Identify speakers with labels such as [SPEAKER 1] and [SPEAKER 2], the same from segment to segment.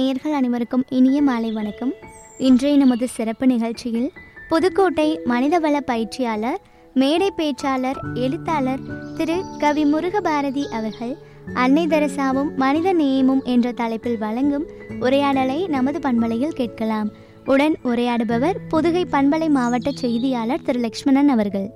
[SPEAKER 1] நேயர்கள் அனைவருக்கும் இனிய மாலை வணக்கம் இன்றைய நமது சிறப்பு நிகழ்ச்சியில் புதுக்கோட்டை மனிதவள பயிற்சியாளர் மேடை பேச்சாளர் எழுத்தாளர் திரு கவி முருகபாரதி அவர்கள் அன்னை தெரசாவும் மனித நேயமும் என்ற தலைப்பில் வழங்கும் உரையாடலை நமது பண்பலையில் கேட்கலாம் உடன் உரையாடுபவர் புதுகை பண்பலை மாவட்ட செய்தியாளர் திரு லக்ஷ்மணன் அவர்கள்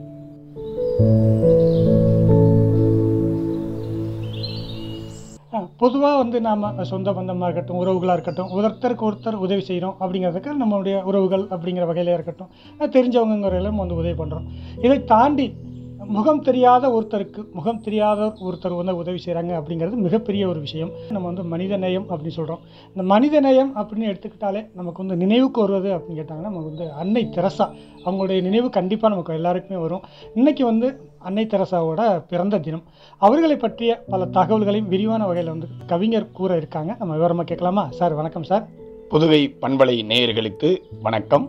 [SPEAKER 2] பொதுவாக வந்து நாம் சொந்த பந்தமாக இருக்கட்டும் உறவுகளாக இருக்கட்டும் ஒருத்தருக்கு ஒருத்தர் உதவி செய்கிறோம் அப்படிங்கிறதுக்கு நம்மளுடைய உறவுகள் அப்படிங்கிற வகையிலே இருக்கட்டும் அஹ் தெரிஞ்சவங்கங்கிறதுல நம்ம வந்து உதவி பண்ணுறோம் இதை தாண்டி முகம் தெரியாத ஒருத்தருக்கு முகம் தெரியாத ஒருத்தர் வந்து உதவி செய்கிறாங்க அப்படிங்கிறது மிகப்பெரிய ஒரு விஷயம் நம்ம வந்து மனித நேயம் அப்படின்னு சொல்கிறோம் இந்த மனித நேயம் அப்படின்னு எடுத்துக்கிட்டாலே நமக்கு வந்து நினைவுக்கு வருவது அப்படின்னு கேட்டாங்கன்னா நமக்கு வந்து அன்னை தெரசா அவங்களுடைய நினைவு கண்டிப்பாக நமக்கு எல்லாருக்குமே வரும் இன்னைக்கு வந்து அன்னை தெரசாவோட பிறந்த தினம் அவர்களை பற்றிய பல தகவல்களையும் விரிவான வகையில் வந்து கவிஞர் கூற இருக்காங்க நம்ம விவரமாக கேட்கலாமா சார் வணக்கம் சார்
[SPEAKER 3] புதுகை பண்பலை நேயர்களுக்கு வணக்கம்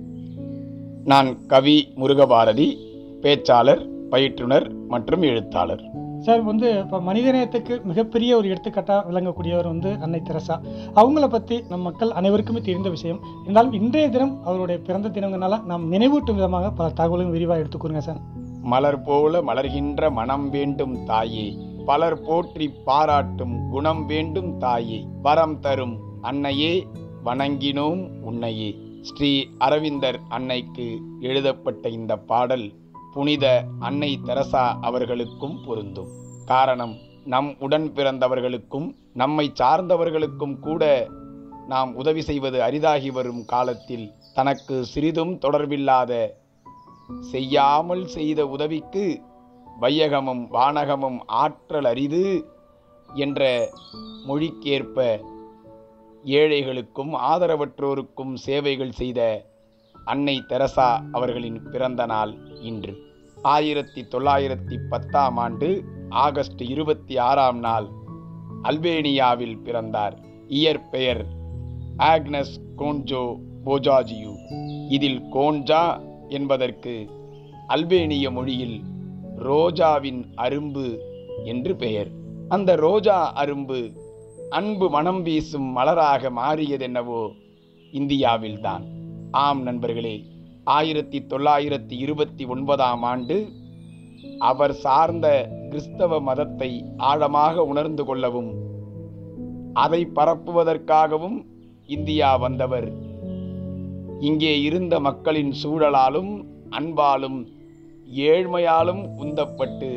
[SPEAKER 3] நான் கவி முருகபாரதி பேச்சாளர் பயிற்றுனர் மற்றும் எழுத்தாளர்
[SPEAKER 2] சார் வந்து இப்போ மனிதநேயத்துக்கு மிகப்பெரிய ஒரு எடுத்துக்காட்டாக விளங்கக்கூடியவர் வந்து அன்னை தெரசா அவங்கள பற்றி நம் மக்கள் அனைவருக்குமே தெரிந்த விஷயம் இருந்தாலும் இன்றைய தினம் அவருடைய பிறந்த தினங்களால நாம் நினைவூட்டும் விதமாக பல தகவலும் விரிவாக எடுத்துக்கூறுங்க சார்
[SPEAKER 3] மலர் போல மலர்கின்ற மனம் வேண்டும் தாயே பலர் போற்றி பாராட்டும் குணம் வேண்டும் தாயே வரம் தரும் அன்னையே வணங்கினோம் உன்னையே ஸ்ரீ அரவிந்தர் அன்னைக்கு எழுதப்பட்ட இந்த பாடல் புனித அன்னை தெரசா அவர்களுக்கும் பொருந்தும் காரணம் நம் உடன் பிறந்தவர்களுக்கும் நம்மை சார்ந்தவர்களுக்கும் கூட நாம் உதவி செய்வது அரிதாகி வரும் காலத்தில் தனக்கு சிறிதும் தொடர்பில்லாத செய்யாமல் செய்த உதவிக்கு வையகமும் வானகமும் ஆற்றல் அரிது என்ற மொழிக்கேற்ப ஏழைகளுக்கும் ஆதரவற்றோருக்கும் சேவைகள் செய்த அன்னை தெரசா அவர்களின் பிறந்த நாள் இன்று ஆயிரத்தி தொள்ளாயிரத்தி பத்தாம் ஆண்டு ஆகஸ்ட் இருபத்தி ஆறாம் நாள் அல்பேனியாவில் பிறந்தார் இயற்பெயர் ஆக்னஸ் கோன்ஜோ போஜாஜியு இதில் கோன்ஜா என்பதற்கு அல்பேனிய மொழியில் ரோஜாவின் அரும்பு என்று பெயர் அந்த ரோஜா அரும்பு அன்பு மனம் வீசும் மலராக மாறியதென்னவோ இந்தியாவில்தான் ஆம் நண்பர்களே ஆயிரத்தி தொள்ளாயிரத்தி இருபத்தி ஒன்பதாம் ஆண்டு அவர் சார்ந்த கிறிஸ்தவ மதத்தை ஆழமாக உணர்ந்து கொள்ளவும் அதை பரப்புவதற்காகவும் இந்தியா வந்தவர் இங்கே இருந்த மக்களின் சூழலாலும் அன்பாலும் ஏழ்மையாலும் உந்தப்பட்டு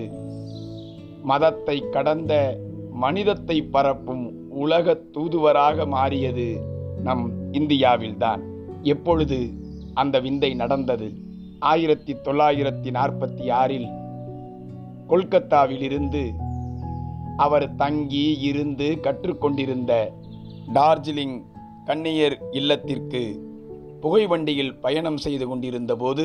[SPEAKER 3] மதத்தை கடந்த மனிதத்தை பரப்பும் உலக தூதுவராக மாறியது நம் இந்தியாவில்தான் எப்பொழுது அந்த விந்தை நடந்தது ஆயிரத்தி தொள்ளாயிரத்தி நாற்பத்தி ஆறில் கொல்கத்தாவிலிருந்து அவர் தங்கி இருந்து கற்றுக்கொண்டிருந்த டார்ஜிலிங் கன்னியர் இல்லத்திற்கு புகைவண்டியில் பயணம் செய்து கொண்டிருந்த போது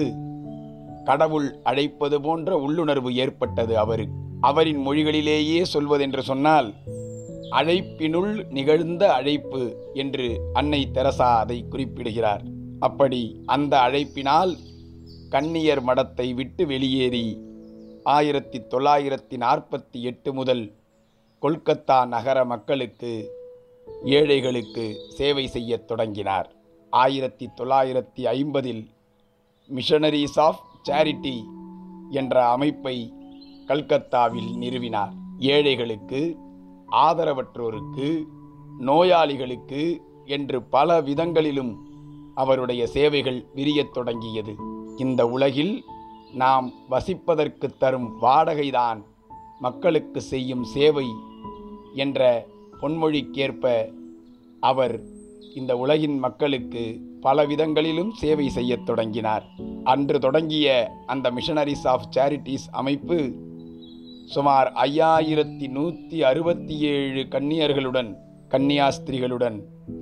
[SPEAKER 3] கடவுள் அழைப்பது போன்ற உள்ளுணர்வு ஏற்பட்டது அவருக்கு அவரின் மொழிகளிலேயே சொல்வதென்று சொன்னால் அழைப்பினுள் நிகழ்ந்த அழைப்பு என்று அன்னை தெரசா அதை குறிப்பிடுகிறார் அப்படி அந்த அழைப்பினால் கன்னியர் மடத்தை விட்டு வெளியேறி ஆயிரத்தி தொள்ளாயிரத்தி நாற்பத்தி எட்டு முதல் கொல்கத்தா நகர மக்களுக்கு ஏழைகளுக்கு சேவை செய்யத் தொடங்கினார் ஆயிரத்தி தொள்ளாயிரத்தி ஐம்பதில் மிஷனரிஸ் ஆஃப் சேரிட்டி என்ற அமைப்பை கல்கத்தாவில் நிறுவினார் ஏழைகளுக்கு ஆதரவற்றோருக்கு நோயாளிகளுக்கு என்று பல விதங்களிலும் அவருடைய சேவைகள் விரியத் தொடங்கியது இந்த உலகில் நாம் வசிப்பதற்கு தரும் வாடகைதான் மக்களுக்கு செய்யும் சேவை என்ற பொன்மொழிக்கேற்ப அவர் இந்த உலகின் மக்களுக்கு பல விதங்களிலும் சேவை செய்யத் தொடங்கினார் அன்று தொடங்கிய அந்த மிஷனரிஸ் ஆஃப் சேரிட்டிஸ் அமைப்பு சுமார் ஐயாயிரத்தி நூற்றி அறுபத்தி ஏழு கன்னியர்களுடன் கன்னியாஸ்திரிகளுடன்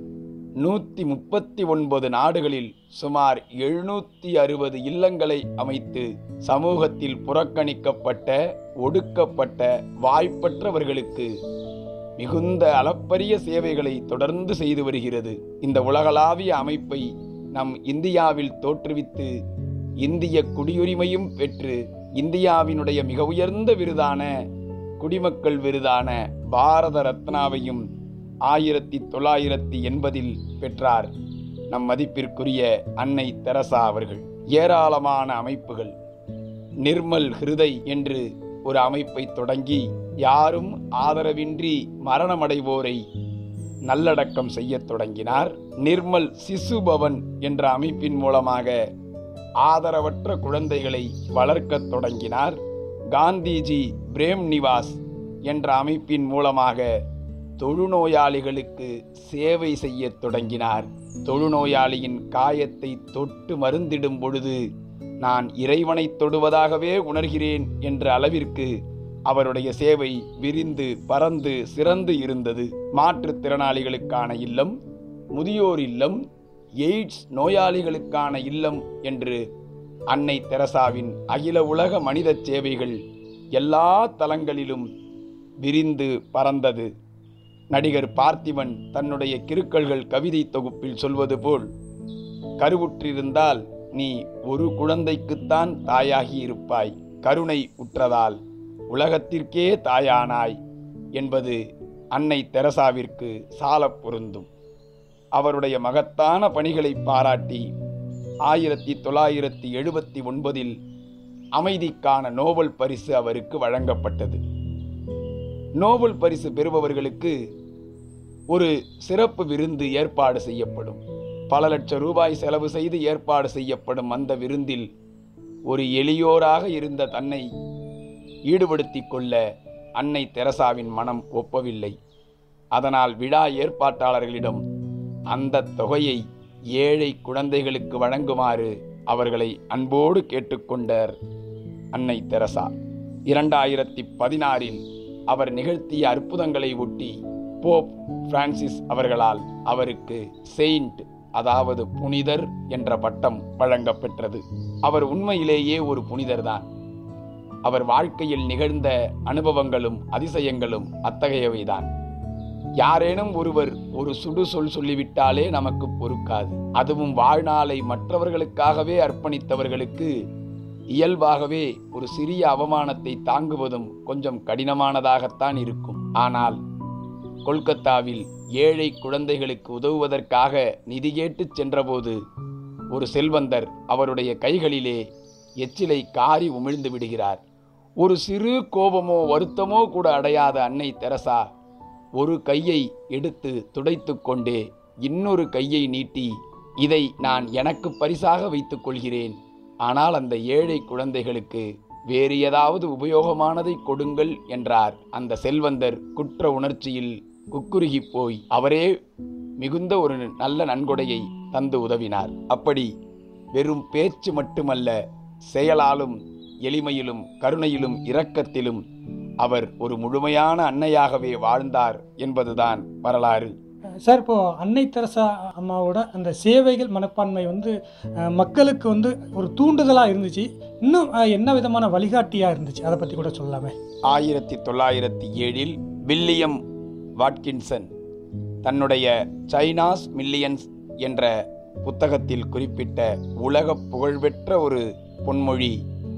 [SPEAKER 3] நூற்றி முப்பத்தி ஒன்பது நாடுகளில் சுமார் எழுநூற்றி அறுபது இல்லங்களை அமைத்து சமூகத்தில் புறக்கணிக்கப்பட்ட ஒடுக்கப்பட்ட வாய்ப்பற்றவர்களுக்கு மிகுந்த அளப்பரிய சேவைகளை தொடர்ந்து செய்து வருகிறது இந்த உலகளாவிய அமைப்பை நம் இந்தியாவில் தோற்றுவித்து இந்திய குடியுரிமையும் பெற்று இந்தியாவினுடைய மிக உயர்ந்த விருதான குடிமக்கள் விருதான பாரத ரத்னாவையும் ஆயிரத்தி தொள்ளாயிரத்தி எண்பதில் பெற்றார் நம் மதிப்பிற்குரிய அன்னை தெரசா அவர்கள் ஏராளமான அமைப்புகள் நிர்மல் ஹிருதை என்று ஒரு அமைப்பை தொடங்கி யாரும் ஆதரவின்றி மரணமடைவோரை நல்லடக்கம் செய்யத் தொடங்கினார் நிர்மல் சிசு பவன் என்ற அமைப்பின் மூலமாக ஆதரவற்ற குழந்தைகளை வளர்க்கத் தொடங்கினார் காந்திஜி பிரேம் நிவாஸ் என்ற அமைப்பின் மூலமாக தொழுநோயாளிகளுக்கு சேவை செய்யத் தொடங்கினார் தொழுநோயாளியின் காயத்தை தொட்டு மருந்திடும் பொழுது நான் இறைவனை தொடுவதாகவே உணர்கிறேன் என்ற அளவிற்கு அவருடைய சேவை விரிந்து பறந்து சிறந்து இருந்தது மாற்றுத்திறனாளிகளுக்கான இல்லம் முதியோர் இல்லம் எய்ட்ஸ் நோயாளிகளுக்கான இல்லம் என்று அன்னை தெரசாவின் அகில உலக மனித சேவைகள் எல்லா தலங்களிலும் விரிந்து பறந்தது நடிகர் பார்த்திபன் தன்னுடைய கிறுக்கல்கள் கவிதை தொகுப்பில் சொல்வது போல் கருவுற்றிருந்தால் நீ ஒரு குழந்தைக்குத்தான் தாயாகி இருப்பாய் கருணை உற்றதால் உலகத்திற்கே தாயானாய் என்பது அன்னை தெரசாவிற்கு சாலப் பொருந்தும் அவருடைய மகத்தான பணிகளை பாராட்டி ஆயிரத்தி தொள்ளாயிரத்தி எழுபத்தி ஒன்பதில் அமைதிக்கான நோபல் பரிசு அவருக்கு வழங்கப்பட்டது நோபல் பரிசு பெறுபவர்களுக்கு ஒரு சிறப்பு விருந்து ஏற்பாடு செய்யப்படும் பல லட்சம் ரூபாய் செலவு செய்து ஏற்பாடு செய்யப்படும் அந்த விருந்தில் ஒரு எளியோராக இருந்த தன்னை ஈடுபடுத்திக் கொள்ள அன்னை தெரசாவின் மனம் ஒப்பவில்லை அதனால் விழா ஏற்பாட்டாளர்களிடம் அந்த தொகையை ஏழை குழந்தைகளுக்கு வழங்குமாறு அவர்களை அன்போடு கேட்டுக்கொண்டார் அன்னை தெரசா இரண்டாயிரத்தி பதினாறில் அவர் நிகழ்த்திய அற்புதங்களை ஒட்டி போப் பிரான்சிஸ் அவர்களால் அவருக்கு செயின்ட் அதாவது புனிதர் என்ற பட்டம் வழங்கப்பெற்றது அவர் உண்மையிலேயே ஒரு புனிதர்தான் அவர் வாழ்க்கையில் நிகழ்ந்த அனுபவங்களும் அதிசயங்களும் அத்தகையவைதான் யாரேனும் ஒருவர் ஒரு சுடு சொல் சொல்லிவிட்டாலே நமக்கு பொறுக்காது அதுவும் வாழ்நாளை மற்றவர்களுக்காகவே அர்ப்பணித்தவர்களுக்கு இயல்பாகவே ஒரு சிறிய அவமானத்தை தாங்குவதும் கொஞ்சம் கடினமானதாகத்தான் இருக்கும் ஆனால் கொல்கத்தாவில் ஏழை குழந்தைகளுக்கு உதவுவதற்காக நிதி கேட்டுச் சென்றபோது ஒரு செல்வந்தர் அவருடைய கைகளிலே எச்சிலை காரி உமிழ்ந்து விடுகிறார் ஒரு சிறு கோபமோ வருத்தமோ கூட அடையாத அன்னை தெரசா ஒரு கையை எடுத்து துடைத்து கொண்டே இன்னொரு கையை நீட்டி இதை நான் எனக்கு பரிசாக வைத்துக் கொள்கிறேன் ஆனால் அந்த ஏழை குழந்தைகளுக்கு வேறு ஏதாவது உபயோகமானதை கொடுங்கள் என்றார் அந்த செல்வந்தர் குற்ற உணர்ச்சியில் குக்குருகி போய் அவரே மிகுந்த ஒரு நல்ல நன்கொடையை தந்து உதவினார் அப்படி வெறும் பேச்சு மட்டுமல்ல செயலாலும் எளிமையிலும் கருணையிலும் இரக்கத்திலும் அவர் ஒரு முழுமையான அன்னையாகவே வாழ்ந்தார் என்பதுதான் வரலாறு
[SPEAKER 2] சார் இப்போ அன்னை தெரசா அம்மாவோட அந்த சேவைகள் மனப்பான்மை வந்து அஹ், மக்களுக்கு வந்து ஒரு தூண்டுதலாக இருந்துச்சு இன்னும் அஹ், என்ன விதமான வழிகாட்டியாக இருந்துச்சு அதை பற்றி கூட சொல்லலாமே
[SPEAKER 3] ஆயிரத்தி தொள்ளாயிரத்தி ஏழில் வில்லியம் வாட்கின்சன் தன்னுடைய சைனாஸ் மில்லியன்ஸ் என்ற புத்தகத்தில் குறிப்பிட்ட உலக புகழ்பெற்ற ஒரு பொன்மொழி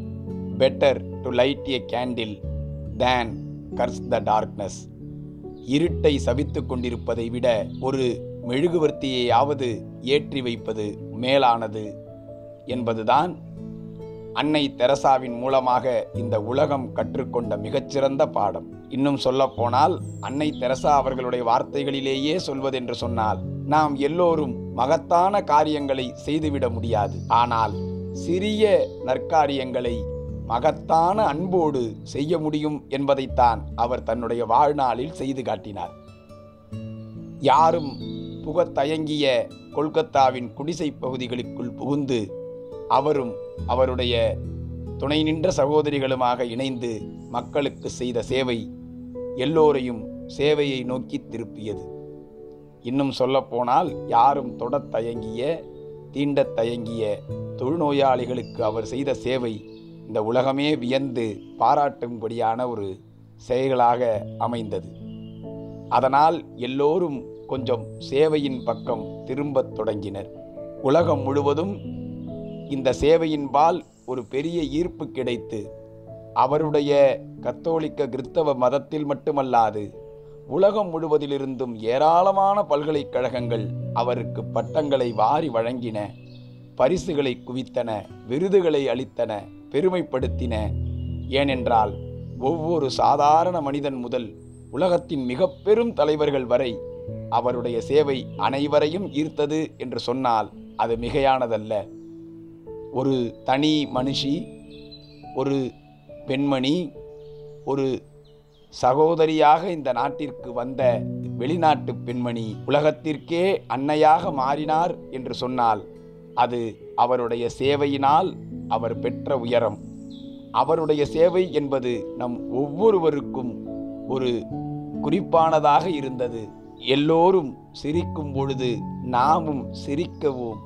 [SPEAKER 3] better to light a candle than curse the darkness இருட்டை சபித்துக் கொண்டிருப்பதை விட ஒரு மெழுகுவர்த்தியையாவது ஏற்றி வைப்பது மேலானது என்பதுதான் அன்னை தெரசாவின் மூலமாக இந்த உலகம் கற்றுக்கொண்ட மிகச்சிறந்த பாடம் இன்னும் சொல்லப்போனால் அன்னை தெரசா அவர்களுடைய வார்த்தைகளிலேயே சொல்வதென்று சொன்னால் நாம் எல்லோரும் மகத்தான காரியங்களை செய்துவிட முடியாது ஆனால் சிறிய நற்காரியங்களை மகத்தான அன்போடு செய்ய முடியும் என்பதைத்தான் அவர் தன்னுடைய வாழ்நாளில் செய்து காட்டினார் யாரும் புகத் தயங்கிய கொல்கத்தாவின் குடிசை பகுதிகளுக்குள் புகுந்து அவரும் அவருடைய துணை நின்ற சகோதரிகளுமாக இணைந்து மக்களுக்கு செய்த சேவை எல்லோரையும் சேவையை நோக்கி திருப்பியது இன்னும் சொல்லப்போனால் யாரும் தொடத் தயங்கிய தீண்டத் தயங்கிய தொழுநோயாளிகளுக்கு அவர் செய்த சேவை இந்த உலகமே வியந்து பாராட்டும்படியான ஒரு செயல்களாக அமைந்தது அதனால் எல்லோரும் கொஞ்சம் சேவையின் பக்கம் திரும்பத் தொடங்கினர் உலகம் முழுவதும் இந்த சேவையின்பால் ஒரு பெரிய ஈர்ப்பு கிடைத்து அவருடைய கத்தோலிக்க கிறிஸ்தவ மதத்தில் மட்டுமல்லாது உலகம் முழுவதிலிருந்தும் ஏராளமான பல்கலைக்கழகங்கள் அவருக்கு பட்டங்களை வாரி வழங்கின பரிசுகளை குவித்தன விருதுகளை அளித்தன பெருமைப்படுத்தின ஏனென்றால் ஒவ்வொரு சாதாரண மனிதன் முதல் உலகத்தின் மிக பெரும் தலைவர்கள் வரை அவருடைய சேவை அனைவரையும் ஈர்த்தது என்று சொன்னால் அது மிகையானதல்ல ஒரு தனி மனுஷி ஒரு பெண்மணி ஒரு சகோதரியாக இந்த நாட்டிற்கு வந்த வெளிநாட்டு பெண்மணி உலகத்திற்கே அன்னையாக மாறினார் என்று சொன்னால் அது அவருடைய சேவையினால் அவர் பெற்ற உயரம் அவருடைய சேவை என்பது நம் ஒவ்வொருவருக்கும் ஒரு குறிப்பானதாக இருந்தது எல்லோரும் சிரிக்கும் பொழுது நாமும் சிரிக்கவும்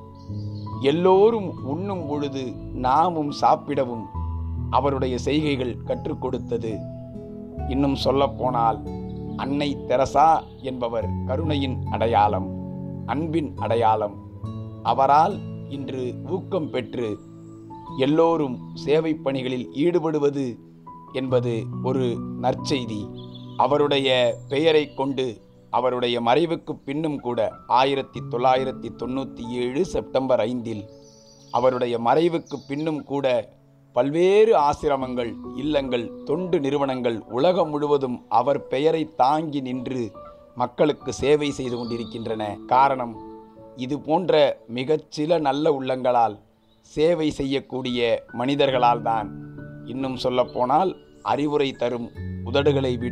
[SPEAKER 3] எல்லோரும் உண்ணும் பொழுது நாமும் சாப்பிடவும் அவருடைய செய்கைகள் கற்றுக் கொடுத்தது இன்னும் சொல்லப்போனால் அன்னை தெரசா என்பவர் கருணையின் அடையாளம் அன்பின் அடையாளம் அவரால் இன்று ஊக்கம் பெற்று எல்லோரும் சேவை பணிகளில் ஈடுபடுவது என்பது ஒரு நற்செய்தி அவருடைய பெயரை கொண்டு அவருடைய மறைவுக்கு பின்னும் கூட ஆயிரத்தி தொள்ளாயிரத்தி தொண்ணூற்றி ஏழு செப்டம்பர் ஐந்தில் அவருடைய மறைவுக்கு பின்னும் கூட பல்வேறு ஆசிரமங்கள் இல்லங்கள் தொண்டு நிறுவனங்கள் உலகம் முழுவதும் அவர் பெயரை தாங்கி நின்று மக்களுக்கு சேவை செய்து கொண்டிருக்கின்றன காரணம் இது போன்ற மிகச்சில நல்ல உள்ளங்களால் சேவை செய்யக்கூடிய மனிதர்களால் தான் இன்னும் சொல்லப்போனால் அறிவுரை தரும் உதடுகளை விட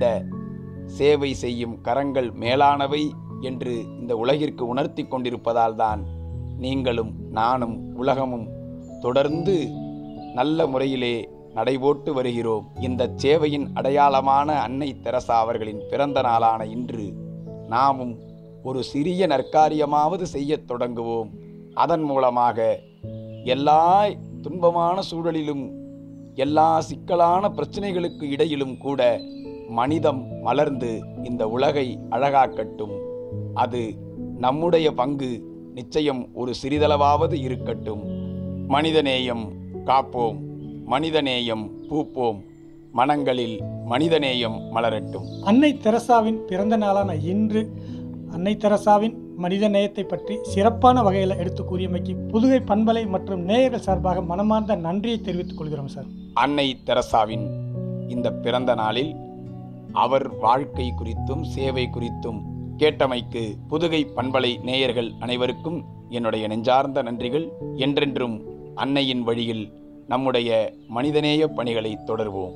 [SPEAKER 3] சேவை செய்யும் கரங்கள் மேலானவை என்று இந்த உலகிற்கு உணர்த்தி கொண்டிருப்பதால் தான் நீங்களும் நானும் உலகமும் தொடர்ந்து நல்ல முறையிலே நடைபோட்டு வருகிறோம் இந்த சேவையின் அடையாளமான அன்னை தெரசா அவர்களின் பிறந்த நாளான இன்று நாமும் ஒரு சிறிய நற்காரியமாவது செய்யத் தொடங்குவோம் அதன் மூலமாக எல்லா துன்பமான சூழலிலும் எல்லா சிக்கலான பிரச்சனைகளுக்கு இடையிலும் கூட மனிதம் மலர்ந்து இந்த உலகை அழகாக்கட்டும் அது நம்முடைய பங்கு நிச்சயம் ஒரு சிறிதளவாவது இருக்கட்டும் மனிதநேயம் காப்போம் மனிதநேயம் பூப்போம் மனங்களில் மனிதநேயம் மலரட்டும்
[SPEAKER 2] அன்னை தெரசாவின் பிறந்த நாளான இன்று அன்னை தெரசாவின் மனித நேயத்தை பற்றி சிறப்பான வகையில் எடுத்து கூறியமைக்கு புதுகை பண்பலை மற்றும் நேயர்கள் சார்பாக மனமார்ந்த நன்றியை தெரிவித்துக் கொள்கிறோம் சார்
[SPEAKER 3] அன்னை தெரசாவின் இந்த பிறந்த நாளில் அவர் வாழ்க்கை குறித்தும் சேவை குறித்தும் கேட்டமைக்கு புதுகை பண்பலை நேயர்கள் அனைவருக்கும் என்னுடைய நெஞ்சார்ந்த நன்றிகள் என்றென்றும் அன்னையின் வழியில் நம்முடைய மனிதநேய பணிகளை தொடர்வோம்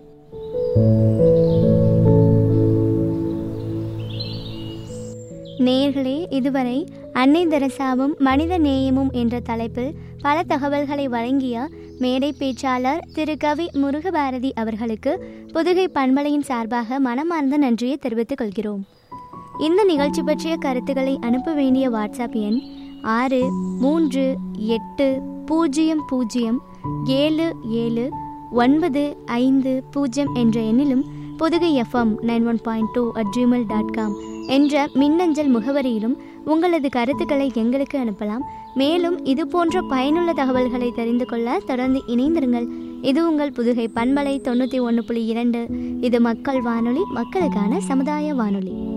[SPEAKER 1] நேயர்களே இதுவரை அன்னை தெரசாவும் மனித நேயமும் என்ற தலைப்பில் பல தகவல்களை வழங்கிய மேடை பேச்சாளர் திரு கவி முருகபாரதி அவர்களுக்கு புதுகை பண்பலையின் சார்பாக மனமார்ந்த நன்றியை தெரிவித்துக் கொள்கிறோம் இந்த நிகழ்ச்சி பற்றிய கருத்துக்களை அனுப்ப வேண்டிய வாட்ஸ்அப் எண் ஆறு மூன்று எட்டு பூஜ்ஜியம் பூஜ்ஜியம் ஏழு ஏழு ஒன்பது ஐந்து பூஜ்ஜியம் என்ற எண்ணிலும் Pudugai FM nine one point two at Gmail dot com என்ற மின்னஞ்சல் முகவரியிலும் உங்களது கருத்துக்களை எங்களுக்கு அனுப்பலாம் மேலும் இது போன்ற பயனுள்ள தகவல்களை தெரிந்து கொள்ள தொடர்ந்து இணைந்திருங்கள் இது உங்கள் புதுகை பண்பலை தொண்ணூற்றி ஒன்று புள்ளி இரண்டு இது மக்கள் வானொலி மக்களுக்கான சமுதாய வானொலி